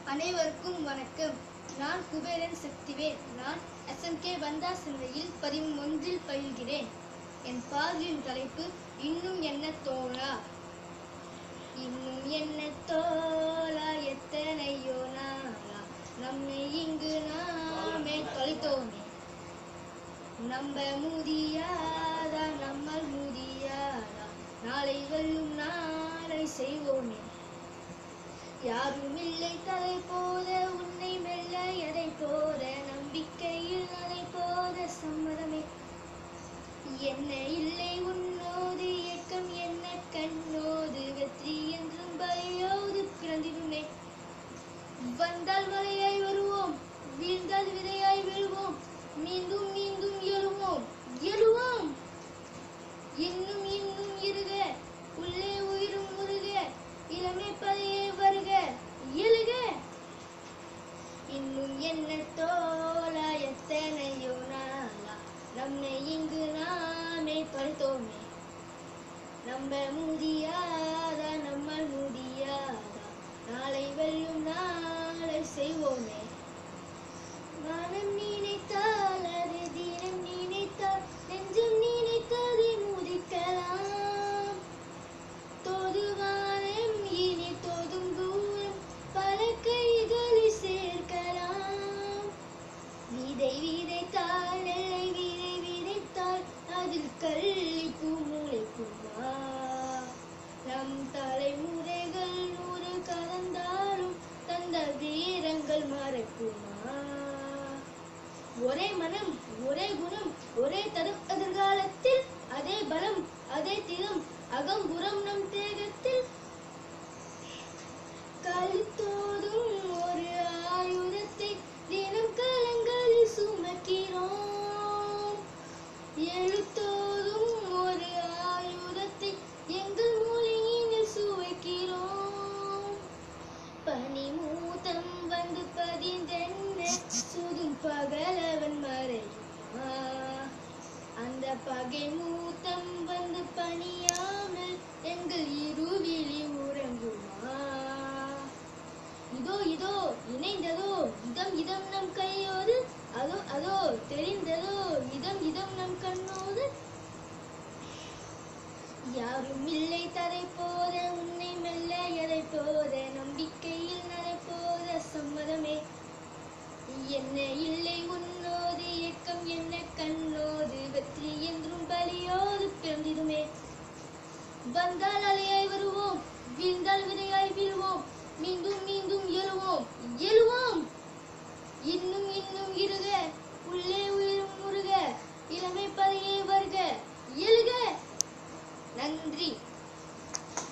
அனைவருக்கும் வணக்கம் நான் குபேரன் சக்திவேல் நான் எஸ்எம்கே வந்தா சிந்தையில் பதிமூன்றில் பயில்கிறேன் என் பாடலின் தலைப்பு இன்னும் என்ன தோழா இன்னும் என்ன தோழா எத்தனையோ நாளா நம்மை இங்கு நாமே தொலைத்தோமே நம்ப முடியாதா நம்மால் முடியாதா நாளை வெல்லும் நாளை செய்வோமே யாரும் இல்லை தலை போல உன்னை மெல்ல எதை போல நம்பிக்கையில் அதை போல சம்மதமே என்ன இல்லை உன்னோது இயக்கம் என்ன கண்ணோது வெற்றி என்றும் பலியோது பிறந்திடுமே வந்தால் வலையாய் வருவோம் வீழ்ந்தால் விதையாய் விழுவோம் மீண்டும் மீண்டும் எழுவோம் எழுவோம் இன்னும் இன்னும் இருக உள்ளே உயிரும் முருக இளமை பதையே வருக எழுக இன்னும் என்ன தோலா எத்தனையோ நாளா நம்மை இங்கு நாமே தொலைத்தோமே நம்ப முடியாதா நம்மால் முடியாதா நாளை வெல்லும் நாளை செய்வோமே மனம் நினைத்தால் அது தினம் நினைத்தால் நெஞ்சம் நினைத்ததை முடிக்கலாம் தொடுவானம் இனி தொடும் தூரம் பல கைகளை சேர்க்கலாம் விதை விதைத்தால் நெல்லை விதை விதைத்தால் அதில் கல்லிப்பூ முளைக்குமா நம் தலைமுறைகள் நூறு கலந்தாலும் தந்த வீரங்கள் மறக்குமா ஒரே மனம் ஒரே குணம் ஒரே தரும் எதிர்காலத்தில் அதே பலம் அதே திறம் அகம்புறம் நம் தேகத்தில் கழுத்தோதும் ஒரு ஆயுதத்தை தினம் கலங்களில் சுமக்கிறோம் எழுத்தோதும் ஒரு ஆயுதத்தை எங்கள் மூலையினில் சுவைக்கிறோம் பனிமூத்தம் வந்து பதிந்தென்ன சுதும் பகலவன் மறையுமா அந்த பகை மூத்தம் வந்து பணியாமல் எங்கள் இருவிழி உறங்குமா இதோ இதோ இணைந்ததோ இதம் இதம் நம் கையோடு அதோ அதோ தெரிந்ததோ இதம் இதம் நம் கண்ணோடு யாரும் இல்லை தரை போத உன்னை மெல்ல எதை போத நம்பிக்கையில் நடை போத சம்மதமே என்ன இல்லை உன்னோது இயக்கம் என்ன கண்ணோது வெற்றி என்றும் பலியோடு பிறந்திடுமே வந்தால் அலையாய் வருவோம் வீழ்ந்தால் விதையாய் வீழ்வோம் மீண்டும் மீண்டும் எழுவோம் எழுவோம் இன்னும் இன்னும் இருக உள்ளே உயிரும் முருக இளமை பதையே வருக எழுக நன்றி